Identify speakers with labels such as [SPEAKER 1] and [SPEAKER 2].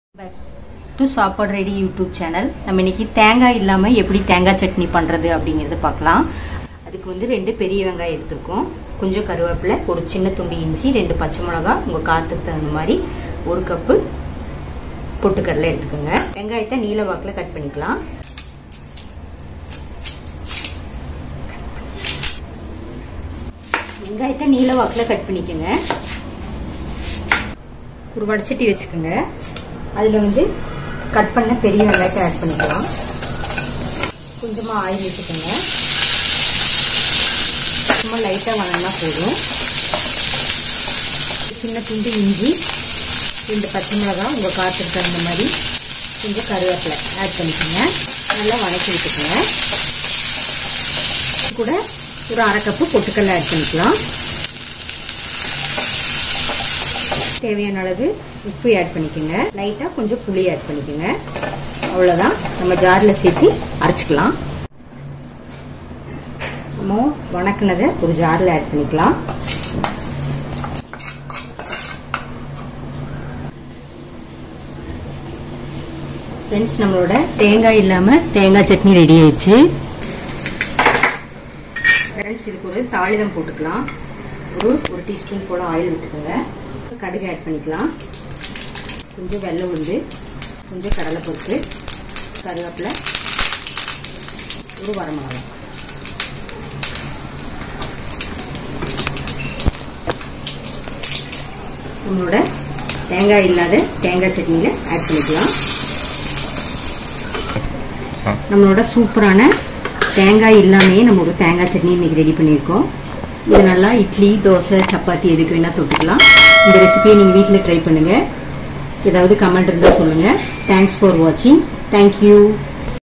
[SPEAKER 1] back to Saapadu ready YouTube channel நம்ம இன்னைக்கு தேங்காய் இல்லாமல் எப்படி தேங்காய் சட்னி பண்ணுறது அப்படிங்கிறத பார்க்கலாம் அதுக்கு வந்து ரெண்டு பெரிய வெங்காயம் எடுத்துருக்கோம் கொஞ்சம் கருவேப்பிலை ஒரு சின்ன துண்டு இஞ்சி ரெண்டு பச்சை மிளகா உங்கள் காற்றுக்கு தகுந்த மாதிரி ஒரு கப்பு பொட்டுக்கடலை எடுத்துக்கோங்க வெங்காயத்தை நீல வாக்கில் கட் பண்ணிக்கலாம் வெங்காயத்தை நீல வாக்கில் கட் பண்ணிக்கோங்க ஒரு வடச்சட்டி வச்சுக்கோங்க அதில் வந்து கட் பண்ண பெரிய வெங்காயத்தை ஆட் பண்ணிக்கலாம் கொஞ்சமாக ஆயில் வச்சுக்கோங்க சும்மா லைட்டாக வணங்கினா போதும் சின்ன துண்டு இஞ்சி ரெண்டு பச்சை மிளகா உங்கள் காற்றுக்கு தகுந்த மாதிரி கொஞ்சம் கருவேப்பிலை ஆட் பண்ணிக்கோங்க நல்லா வணக்கி விட்டுக்கோங்க கூட ஒரு அரை கப்பு பொட்டுக்கல்ல ஆட் பண்ணிக்கலாம் தேவையான அளவு உப்பு ஆட் பண்ணிக்கோங்க லைட்டாக கொஞ்சம் புளி ஆட் பண்ணிக்கோங்க அவ்வளோதான் நம்ம ஜாரில் சேர்த்து அரைச்சிக்கலாம் நம்ம வணக்கினதை ஒரு ஜாரில் ஆட் பண்ணிக்கலாம் ஃப்ரெண்ட்ஸ் நம்மளோட தேங்காய் இல்லாமல் தேங்காய் சட்னி ரெடி ஆயிடுச்சு ஃப்ரெண்ட்ஸ் இதுக்கு ஒரு தாளிதம் போட்டுக்கலாம் ஒரு ஒரு டீஸ்பூன் போல் ஆயில் விட்டுக்கோங்க கடுகு ஆட் பண்ணிக்கலாம் கொஞ்சம் வெள்ளை உளுந்து கொஞ்சம் கடலைப்பருப்பு கருவேப்பிலை ஒரு வரமிளகா நம்மளோட தேங்காய் இல்லாத தேங்காய் சட்னியில் ஆட் பண்ணிக்கலாம் நம்மளோட சூப்பரான தேங்காய் இல்லாமையே நம்ம ஒரு தேங்காய் சட்னி இன்னைக்கு ரெடி பண்ணியிருக்கோம் இது நல்லா இட்லி தோசை சப்பாத்தி எதுக்கு வேணால் தொட்டுக்கலாம் இந்த ரெசிபியை நீங்கள் வீட்டில் ட்ரை பண்ணுங்கள் ஏதாவது கமெண்ட் இருந்தால் சொல்லுங்கள் தேங்க்ஸ் ஃபார் வாட்சிங் தேங்க்யூ